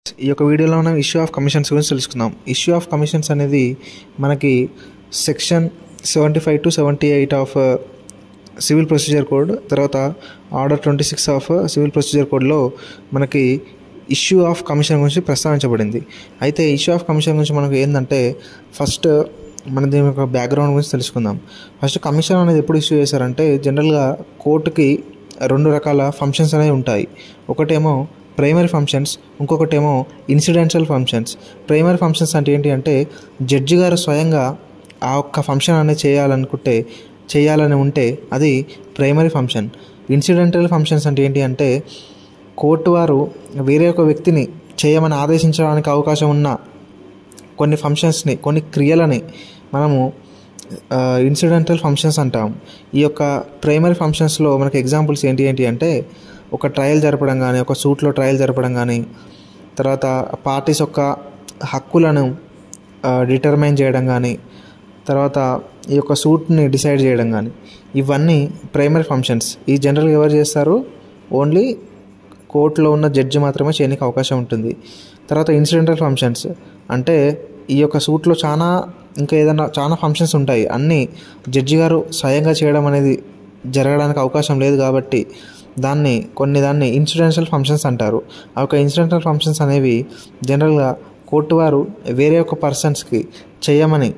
ఈ యొక్క వీడియోలో మనం ఇష్యూ ఆఫ్ కమిషన్స్ గురించి తెలుసుకుందాం ఇష్యూ ఆఫ్ కమిషన్స్ అనేది మనకి section seventy five to seventy eight of civil procedure code తర్వాత order twenty six of civil procedure కోడ్లో మనకి ఇష్యూ ఆఫ్ కమిషన్ గురించి ప్రస్తావించబడింది అయితే ఇష్యూ ఆఫ్ కమిషన్ గురించి మనకు ఏంటంటే ఫస్ట్ మన దీని యొక్క బ్యాక్గ్రౌండ్ గురించి తెలుసుకుందాం ఫస్ట్ కమిషన్ అనేది ఎప్పుడు ఇష్యూ చేశారంటే జనరల్గా కోర్టుకి రెండు రకాల ఫంక్షన్స్ అనేవి ఉంటాయి ఒకటేమో ప్రైమరీ ఫంక్షన్స్ ఇంకొకటేమో ఇన్సిడెన్షియల్ ఫంక్షన్స్ ప్రైమరీ ఫంక్షన్స్ అంటే ఏంటి అంటే జడ్జి గారు స్వయంగా ఆ ఒక్క ఫంక్షన్ అనేది చేయాలనుకుంటే చేయాలని ఉంటే అది ప్రైమరీ ఫంక్షన్ ఇన్సిడెంటల్ ఫంక్షన్స్ అంటే ఏంటి అంటే కోర్టు వారు వేరే ఒక వ్యక్తిని చేయమని ఆదేశించడానికి అవకాశం ఉన్న కొన్ని ఫంక్షన్స్ని కొన్ని క్రియలని మనము ఇన్సిడెంటల్ ఫంక్షన్స్ అంటాం ఈ యొక్క ప్రైమరీ ఫంక్షన్స్లో మనకి ఎగ్జాంపుల్స్ ఏంటి ఏంటి అంటే ఒక ట్రయల్ జరపడం కానీ ఒక సూట్లో ట్రయల్ జరపడం కానీ తర్వాత పార్టీస్ యొక్క హక్కులను డిటర్మైన్ చేయడం కానీ తర్వాత ఈ యొక్క సూట్ని డిసైడ్ చేయడం కానీ ఇవన్నీ ప్రైమరీ ఫంక్షన్స్ ఈ జనరల్గా ఎవరు చేస్తారు ఓన్లీ కోర్టులో ఉన్న జడ్జి మాత్రమే చేయడానికి అవకాశం ఉంటుంది తర్వాత ఇన్సిడెంటల్ ఫంక్షన్స్ అంటే ఈ యొక్క సూట్లో చాలా ఇంకా ఏదైనా చాలా ఫంక్షన్స్ ఉంటాయి అన్నీ జడ్జి గారు స్వయంగా చేయడం అనేది జరగడానికి అవకాశం లేదు కాబట్టి దాన్ని కొన్ని దాన్ని ఇన్సిడెన్షియల్ ఫంక్షన్స్ అంటారు ఆ యొక్క ఇన్సిడెంటల్ ఫంక్షన్స్ అనేవి జనరల్గా కోర్టు వారు వేరే ఒక పర్సన్స్కి చేయమని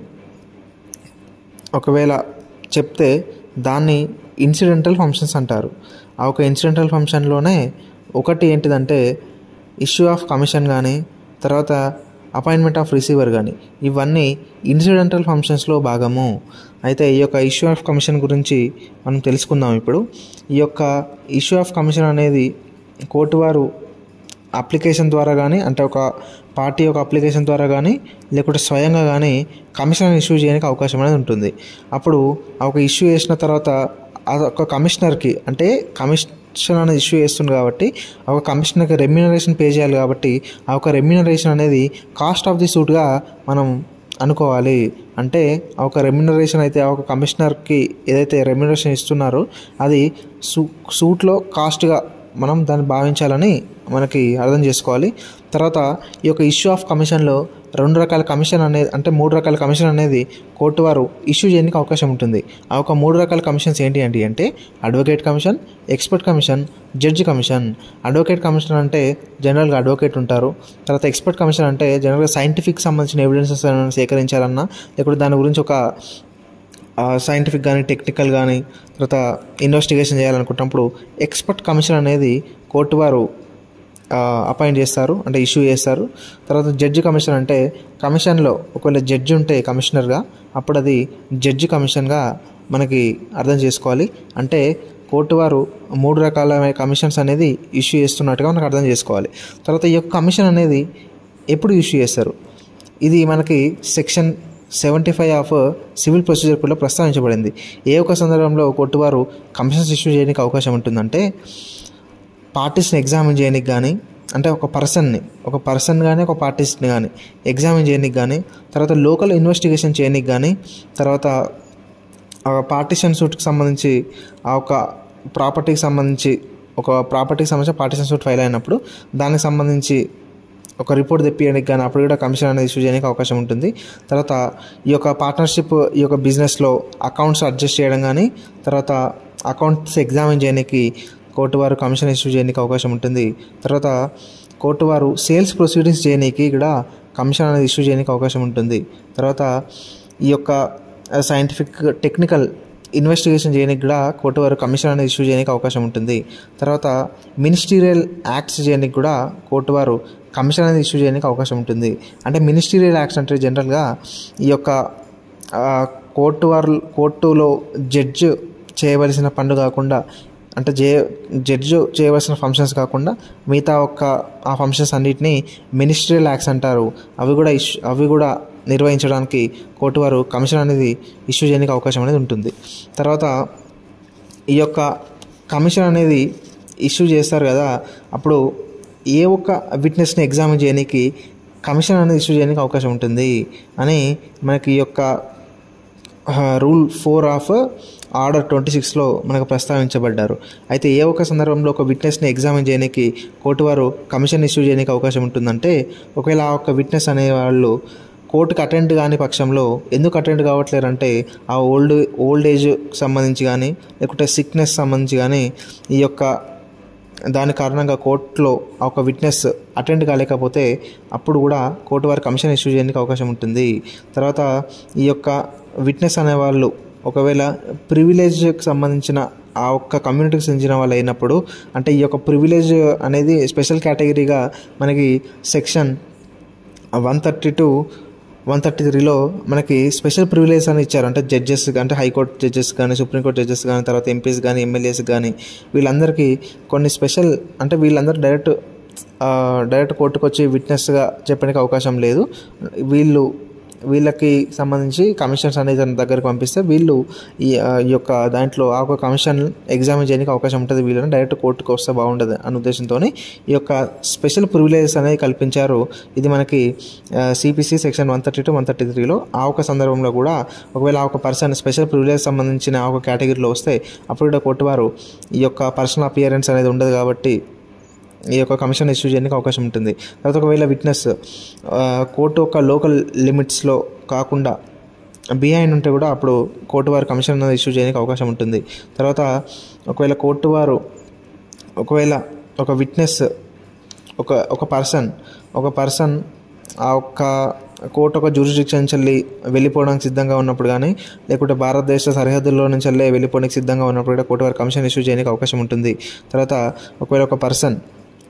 ఒకవేళ చెప్తే దాన్ని ఇన్సిడెంటల్ ఫంక్షన్స్ అంటారు ఆ ఒక ఇన్సిడెంటల్ ఫంక్షన్లోనే ఒకటి ఏంటిదంటే ఇష్యూ ఆఫ్ కమిషన్ కానీ తర్వాత అపాయింట్మెంట్ ఆఫ్ రిసీవర్ కానీ ఇవన్నీ ఇన్సిడెంటల్ ఫంక్షన్స్లో భాగము అయితే ఈ యొక్క ఇష్యూ ఆఫ్ కమిషన్ గురించి మనం తెలుసుకుందాం ఇప్పుడు ఈ యొక్క ఇష్యూ ఆఫ్ కమిషన్ అనేది కోర్టు వారు అప్లికేషన్ ద్వారా కానీ అంటే ఒక పార్టీ యొక్క అప్లికేషన్ ద్వారా కానీ లేకుంటే స్వయంగా కానీ కమిషన్ ఇష్యూ చేయడానికి అవకాశం అనేది ఉంటుంది అప్పుడు ఆ ఒక ఇష్యూ చేసిన తర్వాత ఆ ఒక కమిషనర్కి అంటే కమిషన్ అనేది ఇష్యూ చేస్తుంది కాబట్టి ఆ ఒక కమిషనర్కి రెమ్యూనరేషన్ పే చేయాలి కాబట్టి ఆ ఒక రెమ్యూనరేషన్ అనేది కాస్ట్ ఆఫ్ ది సూట్గా మనం అనుకోవాలి అంటే ఆ ఒక రెమ్యునరేషన్ అయితే ఆ ఒక కమిషనర్కి ఏదైతే రెమ్యునరేషన్ ఇస్తున్నారో అది సూ సూట్లో కాస్ట్గా మనం దాన్ని భావించాలని మనకి అర్థం చేసుకోవాలి తర్వాత ఈ యొక్క ఇష్యూ ఆఫ్ కమిషన్లో రెండు రకాల కమిషన్ అనేది అంటే మూడు రకాల కమిషన్ అనేది కోర్టు వారు ఇష్యూ చేయడానికి అవకాశం ఉంటుంది ఆ ఒక మూడు రకాల కమిషన్స్ ఏంటి ఏంటి అంటే advocate commission expert commission judge commission advocate commission అంటే జనరల్గా అడ్వకేట్ ఉంటారు తర్వాత ఎక్స్పర్ట్ కమిషన్ అంటే జనరల్గా సైంటిఫిక్ సంబంధించిన ఎవిడెన్సెస్ సేకరించాలన్నా లేకపోతే దాని గురించి ఒక సైంటిఫిక్ కానీ టెక్నికల్ కానీ తర్వాత ఇన్వెస్టిగేషన్ చేయాలనుకున్నప్పుడు ఎక్స్పర్ట్ కమిషన్ అనేది కోర్టు వారు అపాయింట్ చేస్తారు అంటే ఇష్యూ చేస్తారు తర్వాత జడ్జి కమిషన్ అంటే కమిషన్లో ఒకవేళ జడ్జి ఉంటే కమిషనర్గా అప్పుడు అది జడ్జి కమిషన్గా మనకి అర్థం చేసుకోవాలి అంటే కోర్టు వారు మూడు రకాల కమిషన్స్ అనేది ఇష్యూ చేస్తున్నట్టుగా మనకు అర్థం చేసుకోవాలి తర్వాత ఈ యొక్క కమిషన్ అనేది ఎప్పుడు ఇష్యూ చేస్తారు ఇది మనకి section seventy five of civil procedure కోడ్లో ప్రస్తావించబడింది ఏ ఒక్క సందర్భంలో కోర్టు వారు కమిషన్స్ ఇష్యూ చేయడానికి అవకాశం ఉంటుందంటే పార్టీస్ని ఎగ్జామిన్ చేయడానికి కానీ అంటే ఒక పర్సన్ని ఒక పర్సన్ కానీ ఒక పార్టీస్ని కానీ ఎగ్జామిన్ చేయడానికి కానీ తర్వాత లోకల్ ఇన్వెస్టిగేషన్ చేయడానికి కానీ తర్వాత పార్టీషన్ సూట్కి సంబంధించి ఆ ఒక ప్రాపర్టీకి సంబంధించి ఒక ప్రాపర్టీకి సంబంధించి పార్టీషన్ సూట్ ఫైల్ అయినప్పుడు దానికి సంబంధించి ఒక రిపోర్ట్ తెప్పియడానికి కానీ అప్పుడు కూడా కమిషన్ అనేది ఇష్యూ చేయడానికి అవకాశం ఉంటుంది తర్వాత ఈ యొక్క పార్ట్నర్షిప్ ఈ యొక్క బిజినెస్లో అకౌంట్స్ అడ్జస్ట్ చేయడం కానీ తర్వాత అకౌంట్స్ ఎగ్జామిన్ చేయడానికి కోర్టు వారు కమిషన్ ఇష్యూ చేయడానికి అవకాశం ఉంటుంది తర్వాత కోర్టు వారు సేల్స్ ప్రొసీడింగ్స్ చేయడానికి కూడా కమిషన్ అనేది ఇష్యూ చేయడానికి అవకాశం ఉంటుంది తర్వాత ఈ యొక్క సైంటిఫిక్ టెక్నికల్ ఇన్వెస్టిగేషన్ చేయడానికి కూడా కోర్టు వారు కమిషన్ అనేది ఇష్యూ చేయడానికి అవకాశం ఉంటుంది తర్వాత మినిస్టీరియల్ యాక్ట్స్ చేయడానికి కూడా కోర్టు వారు కమిషన్ అనేది ఇష్యూ చేయడానికి అవకాశం ఉంటుంది అంటే మినిస్టీరియల్ యాక్ట్స్ అంటే జనరల్గా ఈ యొక్క కోర్టు వారు కోర్టులో జడ్జ్ చేయవలసిన పనులు కాకుండా అంటే జే జడ్జ్ చేయవలసిన ఫంక్షన్స్ కాకుండా మిగతా ఒక్క ఆ ఫంక్షన్స్ అన్నిటినీ మినిస్ట్రియల్ యాక్ట్స్ అంటారు అవి కూడా ఇష్యూ అవి కూడా నిర్వహించడానికి కోర్టు వారు కమిషన్ అనేది ఇష్యూ చేయడానికి అవకాశం అనేది ఉంటుంది తర్వాత ఈ యొక్క కమిషన్ అనేది ఇష్యూ చేస్తారు కదా అప్పుడు ఏ ఒక్క విట్నెస్ని ఎగ్జామిన్ చేయడానికి కమిషన్ అనేది ఇష్యూ చేయడానికి అవకాశం ఉంటుంది అని మనకి ఈ యొక్క rule four of order twenty సిక్స్లో మనకు ప్రస్తావించబడ్డారు అయితే ఏ ఒక్క సందర్భంలో ఒక విట్నెస్ని ఎగ్జామిన్ చేయడానికి కోర్టు వారు కమిషన్ ఇష్యూ చేయడానికి అవకాశం ఉంటుందంటే ఒకవేళ ఆ ఒక్క విట్నెస్ అనే వాళ్ళు కోర్టుకు అటెండ్ కాని పక్షంలో ఎందుకు అటెండ్ కావట్లేరంటే ఆ ఓల్డ్ ఓల్డ్ ఏజ్ సంబంధించి కానీ లేకుంటే సిక్నెస్ సంబంధించి కానీ ఈ యొక్క దాని కారణంగా కోర్టులో ఒక విట్నెస్ అటెండ్ కాలేకపోతే అప్పుడు కూడా కోర్టు వారి కమిషన్ ఇష్యూ చేయడానికి అవకాశం ఉంటుంది తర్వాత ఈ యొక్క విట్నెస్ అనేవాళ్ళు ఒకవేళ ప్రివిలేజ్కి సంబంధించిన ఆ ఒక్క కమ్యూనిటీకి చెందిన వాళ్ళు అయినప్పుడు అంటే ఈ యొక్క ప్రివిలేజ్ అనేది స్పెషల్ కేటగిరీగా మనకి section one thirty two one thirty త్రీలో మనకి స్పెషల్ ప్రివిలేజ్ అని ఇచ్చారు అంటే జడ్జెస్ అంటే హైకోర్టు జడ్జెస్ కానీ సుప్రీంకోర్టు జడ్జెస్ కానీ తర్వాత ఎంపీస్ కానీ ఎమ్మెల్యేస్ కానీ వీళ్ళందరికీ కొన్ని స్పెషల్ అంటే వీళ్ళందరూ డైరెక్ట్ ఆ, డైరెక్ట్ కోర్టుకు వచ్చి విట్నెస్గా చెప్పడానికి అవకాశం లేదు వీళ్ళు వీళ్ళకి సంబంధించి కమిషన్స్ అనేది తన దగ్గరికి పంపిస్తే వీళ్ళు ఈ ఆ, ఈ యొక్క దాంట్లో ఆ ఒక కమిషన్ ఎగ్జామిన్ చేయడానికి అవకాశం ఉంటుంది వీళ్ళని డైరెక్ట్ కోర్టుకు వస్తే బాగుండదు అనే ఉద్దేశంతో ఈ యొక్క స్పెషల్ ప్రివిలేజెస్ అనేది కల్పించారు ఇది మనకి CPC section one thirty two one thirty త్రీలో ఆ ఒక సందర్భంలో కూడా ఒకవేళ ఆ ఒక పర్సన్ స్పెషల్ ప్రివిలేజ్ సంబంధించిన ఆ ఒక కేటగిరీలో వస్తే అప్పుడు కూడా కోర్టు వారు ఈ యొక్క పర్సనల్ అపియరెన్స్ అనేది ఉండదు కాబట్టి ఈ యొక్క కమిషన్ ఇష్యూ చేయడానికి అవకాశం ఉంటుంది తర్వాత ఒకవేళ విట్నెస్ కోర్టు యొక్క లోకల్ లిమిట్స్లో కాకుండా బిహైండ్ ఉంటే కూడా అప్పుడు కోర్టు వారు కమిషన్ అనేది ఇష్యూ చేయడానికి అవకాశం ఉంటుంది తర్వాత ఒకవేళ కోర్టు వారు ఒకవేళ ఒక విట్నెస్ ఒక ఒక పర్సన్ ఒక పర్సన్ ఆ ఒక్క కోర్టు ఒక జ్యూరిడిక్షన్ చెల్లి వెళ్ళిపోవడానికి సిద్ధంగా ఉన్నప్పుడు కానీ లేకుంటే భారతదేశ సరిహద్దుల్లో నుంచి వెళ్ళి వెళ్ళిపోవడానికి సిద్ధంగా ఉన్నప్పుడు కూడా కోర్టు వారు కమిషన్ ఇష్యూ చేయడానికి అవకాశం ఉంటుంది తర్వాత ఒకవేళ ఒక పర్సన్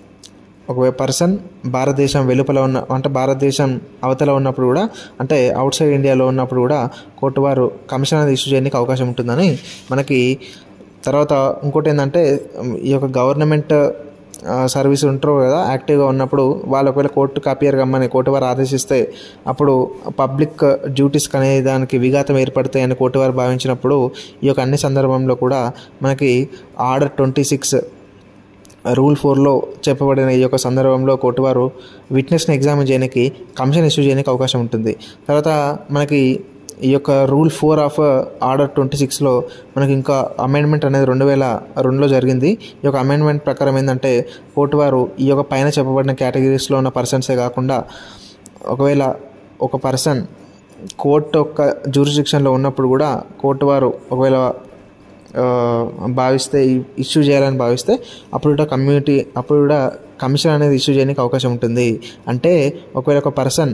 ఒక పర్సన్ భారతదేశం వెలుపల ఉన్న అంటే భారతదేశం అవతల ఉన్నప్పుడు కూడా అంటే అవుట్ సైడ్ ఇండియాలో ఉన్నప్పుడు కూడా కోర్టు వారు కమిషన్ అనేది ఇష్యూ చేయడానికి అవకాశం ఉంటుందని మనకి తర్వాత ఇంకోటి ఏంటంటే ఈ యొక్క గవర్నమెంట్ సర్వీస్ ఉంటారు కదా యాక్టివ్గా ఉన్నప్పుడు వాళ్ళు ఒకవేళ కోర్టుకు అపియర్ కమ్మని కోర్టు వారు ఆదేశిస్తే అప్పుడు పబ్లిక్ డ్యూటీస్కి అనే దానికి విఘాతం ఏర్పడతాయని కోర్టు వారు భావించినప్పుడు ఈ యొక్క అన్ని సందర్భంలో కూడా మనకి ఆర్డర్ ట్వంటీ సిక్స్ రూల్ ఫోర్లో చెప్పబడిన ఈ యొక్క సందర్భంలో కోర్టు వారు విట్నెస్ని ఎగ్జామిన్ చేయడానికి కమిషన్ ఇష్యూ చేయడానికి అవకాశం ఉంటుంది తర్వాత మనకి ఈ యొక్క rule four of order twenty సిక్స్లో మనకి ఇంకా అమెండ్మెంట్ అనేది రెండు వేల రెండులో జరిగింది ఈ యొక్క అమెండ్మెంట్ ప్రకారం ఏంటంటే కోర్టు వారు ఈ యొక్క పైన చెప్పబడిన కేటగిరీస్లో ఉన్న పర్సన్సే కాకుండా ఒకవేళ ఒక పర్సన్ కోర్టు యొక్క జ్యూరిస్డిక్షన్లో ఉన్నప్పుడు కూడా కోర్టు వారు ఒకవేళ ఆ, భావిస్తే ఇష్యూ చేయాలని భావిస్తే అప్పుడు కూడా కమ్యూనిటీ అప్పుడు కూడా కమిషన్ అనేది ఇష్యూ చేయడానికి అవకాశం ఉంటుంది అంటే ఒకవేళ ఒక పర్సన్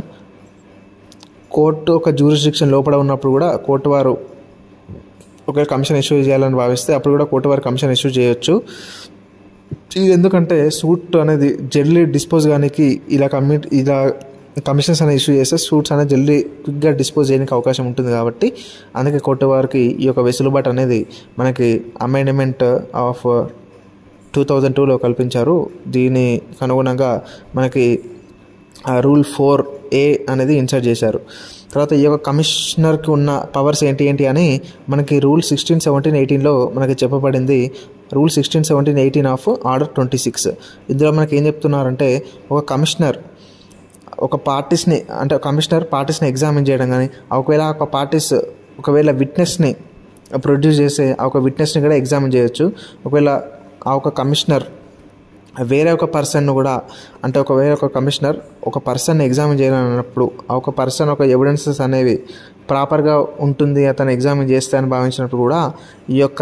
కోర్టు ఒక జ్యూరిస్డిక్షన్ లోపల ఉన్నప్పుడు కూడా కోర్టు వారు ఒకవేళ కమిషన్ ఇష్యూ చేయాలని భావిస్తే అప్పుడు కూడా కోర్టు వారు కమిషన్ ఇష్యూ చేయొచ్చు ఇది ఎందుకంటే సూట్ అనేది జల్దీ డిస్పోజ్ కానికి ఇలా కమ్యూనిటీ ఇలా కమిషన్స్ అనేది ఇష్యూ చేస్తే సూట్స్ అనేది జల్దీ క్విక్గా డిస్పోజ్ చేయడానికి అవకాశం ఉంటుంది కాబట్టి అందుకే కోర్టు వారికి ఈ యొక్క వెసులుబాటు అనేది మనకి అమెండ్మెంట్ ఆఫ్ టూ థౌజండ్ టూలో కల్పించారు దీని అనుగుణంగా మనకి రూల్ ఫోర్ ఏ అనేది ఇన్సర్ట్ చేశారు తర్వాత ఈ యొక్క కమిషనర్కి ఉన్న పవర్స్ ఏంటి ఏంటి అని మనకి రూల్ సిక్స్టీన్ సెవెంటీన్ ఎయిటీన్లో మనకి చెప్పబడింది rule sixteen seventeen eighteen of order twenty six ఇందులో మనకి ఏం చెప్తున్నారంటే ఒక కమిషనర్ ఒక పార్టీస్ని అంటే కమిషనర్ పార్టీస్ని ఎగ్జామిన్ చేయడం కానీ ఒకవేళ ఒక పార్టీస్ ఒకవేళ విట్నెస్ని ప్రొడ్యూస్ చేసే ఆ ఒక విట్నెస్ని కూడా ఎగ్జామిన్ చేయొచ్చు ఒకవేళ ఆ ఒక కమిషనర్ వేరే ఒక పర్సన్ కూడా అంటే ఒక వేరే ఒక కమిషనర్ ఒక పర్సన్ ఎగ్జామిన్ చేయాలన్నప్పుడు ఆ ఒక పర్సన్ ఒక ఎవిడెన్సెస్ అనేవి ప్రాపర్గా ఉంటుంది అతను ఎగ్జామిన్ చేస్తే అని భావించినప్పుడు కూడా ఈ యొక్క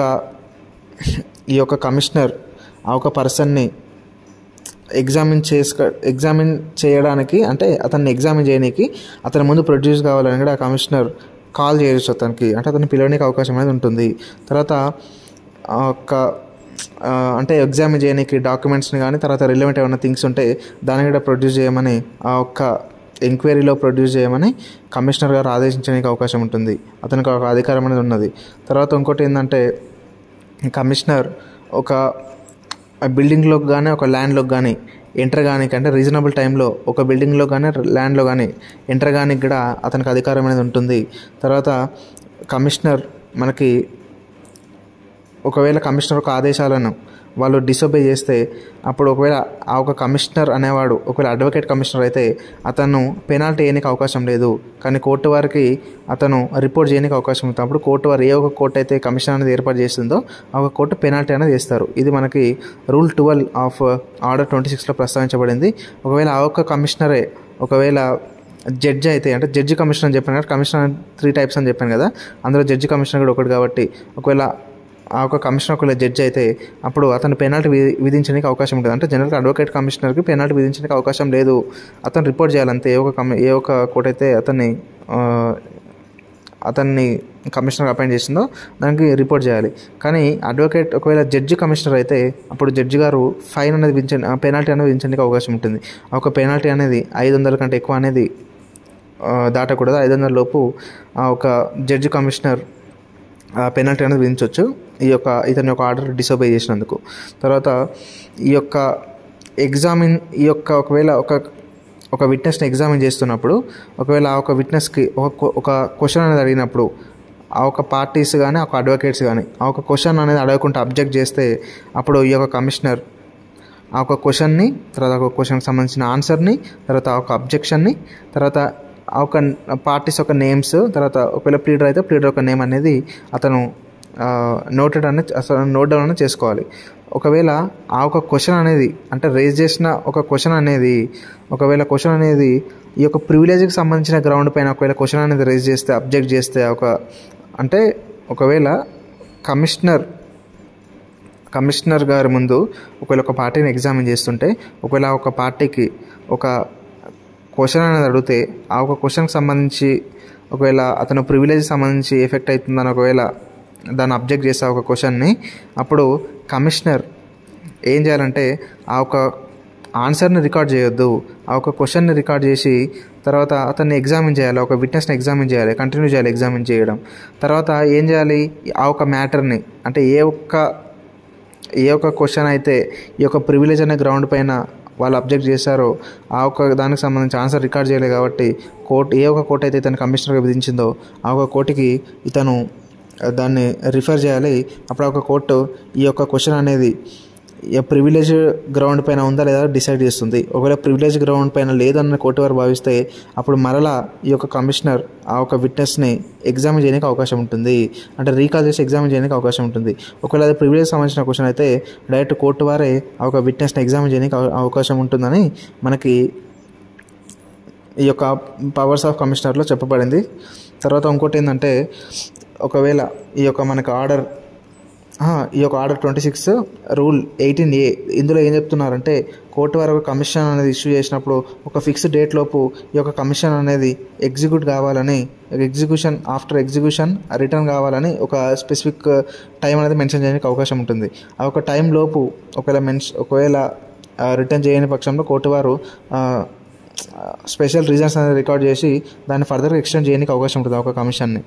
ఈ యొక్క కమిషనర్ ఆ ఒక పర్సన్ని ఎగ్జామిన్ చేసుక ఎగ్జామిన్ చేయడానికి అంటే అతన్ని ఎగ్జామిన్ చేయడానికి అతని ముందు ప్రొడ్యూస్ కావాలని కూడా ఆ కమిషనర్ కాల్ చేయొచ్చు అతనికి అంటే అతన్ని పిలవడానికి అవకాశం అనేది ఉంటుంది తర్వాత ఆ యొక్క ఆ, అంటే ఎగ్జామిన్ చేయడానికి డాక్యుమెంట్స్ని కానీ తర్వాత రిలవెంట్ ఏమైనా థింగ్స్ ఉంటే దాన్ని కూడా ప్రొడ్యూస్ చేయమని ఆ ఒక్క ఎంక్వైరీలో ప్రొడ్యూస్ చేయమని కమిషనర్ గారు ఆదేశించడానికి అవకాశం ఉంటుంది అతనికి ఒక అధికారం అనేది ఉన్నది తర్వాత ఇంకోటి ఏంటంటే కమిషనర్ ఒక బిల్డింగ్లోకి కానీ ఒక ల్యాండ్లోకి కానీ ఎంటర్ కానీ అంటే రీజనబుల్ టైంలో ఒక బిల్డింగ్లో కానీ ల్యాండ్లో కానీ ఎంటర్ కానీ కూడా అతనికి అధికారం అనేది ఉంటుంది తర్వాత కమిషనర్ మనకి ఒకవేళ కమిషనర్ ఒక ఆదేశాలను వాళ్ళు డిసొబే చేస్తే అప్పుడు ఒకవేళ ఆ ఒక కమిషనర్ అనేవాడు ఒకవేళ అడ్వకేట్ కమిషనర్ అయితే అతను పెనాల్టీ వేయడానికి అవకాశం లేదు కానీ కోర్టు వారికి అతను రిపోర్ట్ చేయడానికి అవకాశం ఉంది అప్పుడు కోర్టు వారు ఏ ఒక కోర్టు అయితే కమిషన్ అనేది ఏర్పాటు చేస్తుందో ఆ ఒక కోర్టు పెనాల్టీ అనేది వేస్తారు ఇది మనకి rule twelve of order twenty సిక్స్లో ప్రస్తావించబడింది ఒకవేళ ఆ ఒక్క కమిషనరే ఒకవేళ జడ్జి అయితే అంటే జడ్జి కమిషనర్ అని చెప్పాను కదా కమిషనర్ త్రీ టైప్స్ అని చెప్పాను కదా అందులో జడ్జి కమిషనర్ కూడా ఒకటి కాబట్టి ఒకవేళ ఆ ఒక కమిషనర్ ఒకవేళ జడ్జి అయితే అప్పుడు అతను పెనాల్టీ వి- విధించడానికి అవకాశం ఉంటుంది అంటే జనరల్గా అడ్వకేట్ కమిషనర్కి పెనాల్టీ విధించడానికి అవకాశం లేదు అతను రిపోర్ట్ చేయాలంతే ఏ ఒక కమి ఏ ఒక కోర్టు అయితే అతన్ని ఆ, అతన్ని కమిషనర్ అపాయింట్ చేసిందో దానికి రిపోర్ట్ చేయాలి కానీ అడ్వకేట్ ఒకవేళ జడ్జి కమిషనర్ అయితే అప్పుడు జడ్జి గారు ఫైన్ అనేది విధించండి పెనాల్టీ అనేది విధించడానికి అవకాశం ఉంటుంది ఆ ఒక పెనాల్టీ అనేది ఐదు వందల కంటే ఎక్కువ అనేది ఆ, దాటకూడదు ఐదు వందల లోపు ఆ ఒక జడ్జి కమిషనర్ పెనాల్టీ అనేది విధించవచ్చు ఈ యొక్క ఇతని యొక్క ఆర్డర్ డిసోబే చేసినందుకు తర్వాత ఈ యొక్క ఎగ్జామిన్ ఈ యొక్క ఒకవేళ ఒక ఒక విట్నెస్ని ఎగ్జామిన్ చేస్తున్నప్పుడు ఒకవేళ ఆ ఒక విట్నెస్కి ఒక క్వ- ఒక క్వశ్చన్ అనేది అడిగినప్పుడు ఆ ఒక పార్టీస్ కానీ ఆ ఒక అడ్వకేట్స్ కానీ ఆ ఒక క్వశ్చన్ అనేది అడగకుండా అబ్జెక్ట్ చేస్తే అప్పుడు ఈ యొక్క కమిషనర్ ఆ ఒక క్వశ్చన్ని తర్వాత ఒక క్వశ్చన్కి సంబంధించిన ఆన్సర్ని తర్వాత ఆ ఒక అబ్జెక్షన్ని తర్వాత ఆ ఒక పార్టీస్ ఒక నేమ్స్ తర్వాత ఒకవేళ ప్లీడర్ అయితే ప్లీడర్ ఒక నేమ్ అనేది అతను నోటెడ్ అనేది అసలు నోట్ డౌన్ అనేది చేసుకోవాలి ఒకవేళ ఆ ఒక క్వశ్చన్ అనేది అంటే రేజ్ చేసిన ఒక క్వశ్చన్ అనేది ఒకవేళ క్వశ్చన్ అనేది ఈ యొక్క ప్రివిలేజ్కి సంబంధించిన గ్రౌండ్ పైన ఒకవేళ క్వశ్చన్ అనేది రేజ్ చేస్తే అబ్జెక్ట్ చేస్తే ఒక అంటే ఒకవేళ కమిషనర్ కమిషనర్ గారి ముందు ఒకవేళ ఒక పార్టీని ఎగ్జామిన్ చేస్తుంటే ఒకవేళ ఆ ఒక పార్టీకి ఒక క్వశ్చన్ అనేది అడిగితే ఆ ఒక క్వశ్చన్కి సంబంధించి ఒకవేళ అతను ప్రివిలేజ్ సంబంధించి ఎఫెక్ట్ అవుతుందని ఒకవేళ దాన్ని అబ్జెక్ట్ చేసే ఒక క్వశ్చన్ని అప్పుడు కమిషనర్ ఏం చేయాలంటే ఆ ఒక ఆన్సర్ని రికార్డ్ చేయొద్దు ఆ ఒక క్వశ్చన్ని రికార్డ్ చేసి తర్వాత అతన్ని ఎగ్జామిన్ చేయాలి ఒక విట్నెస్ని ఎగ్జామిన్ చేయాలి కంటిన్యూ చేయాలి ఎగ్జామిన్ చేయడం తర్వాత ఏం చేయాలి ఆ ఒక మ్యాటర్ని అంటే ఏ ఒక్క ఏ ఒక్క క్వశ్చన్ అయితే ఈ యొక్క ప్రివిలేజ్ అనే గ్రౌండ్ పైన వాళ్ళు అబ్జెక్ట్ చేశారో ఆ ఒక్క దానికి సంబంధించి ఆన్సర్ రికార్డ్ చేయలేదు కాబట్టి కోర్టు ఏ ఒక్క కోర్టు అయితే ఇతను కమిషనర్గా విధించిందో ఆ ఒక కోర్టుకి ఇతను దాన్ని రిఫర్ చేయాలి అప్పుడు ఆ ఒక కోర్టు ఈ యొక్క క్వశ్చన్ అనేది ప్రివిలేజ్ గ్రౌండ్ పైన ఉందా లేదా డిసైడ్ చేస్తుంది ఒకవేళ ప్రివిలేజ్ గ్రౌండ్ పైన లేదన్న కోర్టు వారు భావిస్తే అప్పుడు మరలా ఈ యొక్క కమిషనర్ ఆ ఒక విట్నెస్ని ఎగ్జామిన్ చేయడానికి అవకాశం ఉంటుంది అంటే రీకాల్ చేసి ఎగ్జామిన్ చేయడానికి అవకాశం ఉంటుంది ఒకవేళ అది ప్రివిలేజ్ సంబంధించిన క్వశ్చన్ అయితే డైరెక్ట్ కోర్టు వారే ఆ ఒక విట్నెస్ని ఎగ్జామిన్ చేయడానికి అవ- అవకాశం ఉంటుందని మనకి ఈ యొక్క పవర్స్ ఆఫ్ కమిషనర్లో చెప్పబడింది తర్వాత ఇంకోటి ఏంటంటే ఒకవేళ ఈ యొక్క మనకు ఆర్డర్ ఈ యొక్క order twenty six rule eighteen A ఇందులో ఏం చెప్తున్నారంటే కోర్టు వారు ఒక కమిషన్ అనేది ఇష్యూ చేసినప్పుడు ఒక ఫిక్స్డ్ డేట్ లోపు ఈ యొక్క కమిషన్ అనేది ఎగ్జిక్యూట్ కావాలని ఎగ్జిక్యూషన్ ఆఫ్టర్ ఎగ్జిక్యూషన్ రిటర్న్ కావాలని ఒక స్పెసిఫిక్ టైం అనేది మెన్షన్ చేయడానికి అవకాశం ఉంటుంది ఆ ఒక టైం లోపు ఒకవేళ మెన్స్ ఒకవేళ రిటర్న్ చేయని పక్షంలో కోర్టు వారు ఆ, స్పెషల్ రీజన్స్ అనేది రికార్డ్ చేసి దాన్ని ఫర్దర్గా ఎక్స్టెండ్ చేయడానికి అవకాశం ఉంటుంది ఆ ఒక కమిషన్ని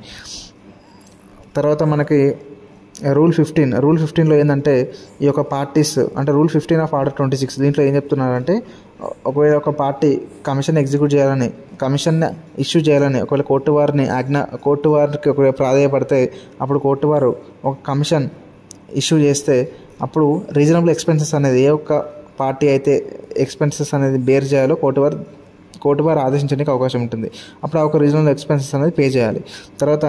తర్వాత మనకి రూల్ ఫిఫ్టీన్ రూల్ ఫిఫ్టీన్లో ఏంటంటే ఈ యొక్క పార్టీస్ అంటే rule fifteen of order twenty six దీంట్లో ఏం చెప్తున్నారంటే ఒకవేళ ఒక పార్టీ కమిషన్ ఎగ్జిక్యూట్ చేయాలని కమిషన్ ఇష్యూ చేయాలని ఒకవేళ కోర్టు వారిని ఆజ్ఞ కోర్టు వారికి ఒకవేళ ప్రాధాయపడితే అప్పుడు కోర్టు వారు ఒక కమిషన్ ఇష్యూ చేస్తే అప్పుడు రీజనబుల్ ఎక్స్పెన్సెస్ అనేది ఏ ఒక్క పార్టీ అయితే ఎక్స్పెన్సెస్ అనేది బేర్ చేయాలో కోర్టు వారు కోర్టు వారు ఆదేశించడానికి అవకాశం ఉంటుంది అప్పుడు ఆ ఒక రీజనబుల్ ఎక్స్పెన్సెస్ అనేది పే చేయాలి తర్వాత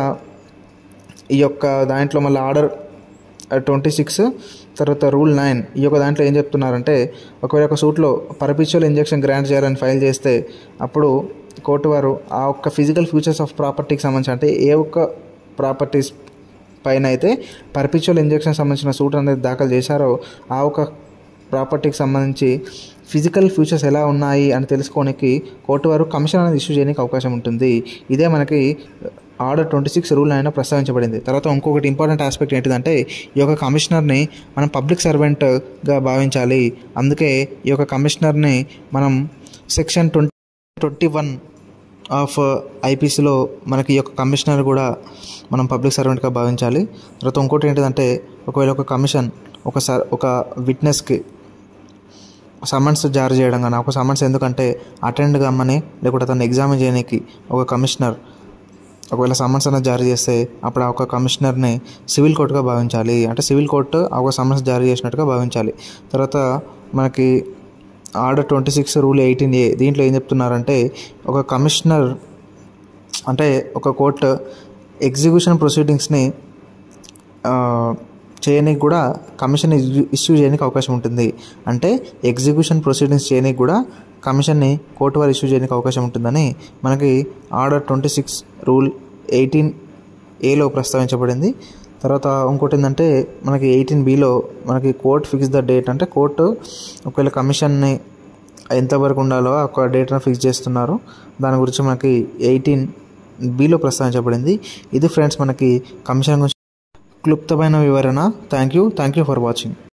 ఈ యొక్క దాంట్లో మళ్ళీ ఆర్డర్ ట్వంటీ సిక్స్ తర్వాత రూల్ నైన్ ఈ యొక్క దాంట్లో ఏం చెప్తున్నారంటే ఒకవేళ ఒక సూట్లో పర్పిచువల్ ఇంజెక్షన్ గ్రాంట్ చేయాలని ఫైల్ చేస్తే అప్పుడు కోర్టు వారు ఆ ఒక్క ఫిజికల్ ఫ్యూచర్స్ ఆఫ్ ప్రాపర్టీకి సంబంధించి అంటే ఏ ఒక్క ప్రాపర్టీస్ పైన అయితే పర్పిచువల్ ఇంజెక్షన్ సంబంధించిన సూట్ అనేది దాఖలు చేశారో ఆ ఒక ప్రాపర్టీకి సంబంధించి ఫిజికల్ ఫ్యూచర్స్ ఎలా ఉన్నాయి అని తెలుసుకోనికి కోర్టు వారు కమిషన్ అనేది ఇష్యూ చేయడానికి అవకాశం ఉంటుంది ఇదే మనకి ఆర్డర్ ట్వంటీ సిక్స్ రూల్ అయినా ప్రస్తావించబడింది తర్వాత ఇంకొకటి ఇంపార్టెంట్ ఆస్పెక్ట్ ఏంటిదంటే ఈ యొక్క కమిషనర్ని మనం పబ్లిక్ సర్వెంట్గా భావించాలి అందుకే ఈ యొక్క కమిషనర్ని మనం section twenty twenty one of ఐపీసీలో మనకి ఈ యొక్క కమిషనర్ కూడా మనం పబ్లిక్ సర్వెంట్గా భావించాలి తర్వాత ఇంకోటి ఏంటిదంటే ఒకవేళ ఒక కమిషన్ ఒక సర్ ఒక విట్నెస్కి సమన్స్ జారీ చేయడం కానీ ఒక సమన్స్ ఎందుకంటే అటెండ్ కమ్మని లేకుంటే అతన్ని ఎగ్జామిన్ చేయడానికి ఒక కమిషనర్ ఒకవేళ సమన్స్ అనేది జారీ చేస్తే అప్పుడు ఆ ఒక కమిషనర్ని సివిల్ కోర్టుగా భావించాలి అంటే సివిల్ కోర్టు ఆ ఒక సమన్స్ జారీ చేసినట్టుగా భావించాలి తర్వాత మనకి order twenty six rule eighteen A దీంట్లో ఏం చెప్తున్నారంటే ఒక కమిషనర్ అంటే ఒక కోర్టు ఎగ్జిక్యూషన్ ప్రొసీడింగ్స్ని చేయడానికి కూడా కమిషన్ ఇష్యూ చేయడానికి అవకాశం ఉంటుంది అంటే ఎగ్జిక్యూషన్ ప్రొసీడింగ్స్ చేయడానికి కూడా కమిషన్ని కోర్టు వారు ఇష్యూ చేయడానికి అవకాశం ఉంటుందని మనకి order twenty six rule eighteen ఏలో ప్రస్తావించబడింది తర్వాత ఇంకోటి ఏంటంటే మనకి ఎయిటీన్ బిలో మనకి కోర్ట్ ఫిక్స్ ద డేట్ అంటే కోర్టు ఒకవేళ కమిషన్ని ఎంతవరకు ఉండాలో ఒక డేట్ను ఫిక్స్ చేస్తున్నారు దాని గురించి మనకి ఎయిటీన్ బిలో ప్రస్తావించబడింది ఇది ఫ్రెండ్స్ మనకి కమిషన్ గురించి క్లుప్తమైన వివరణ thank you thank you for watching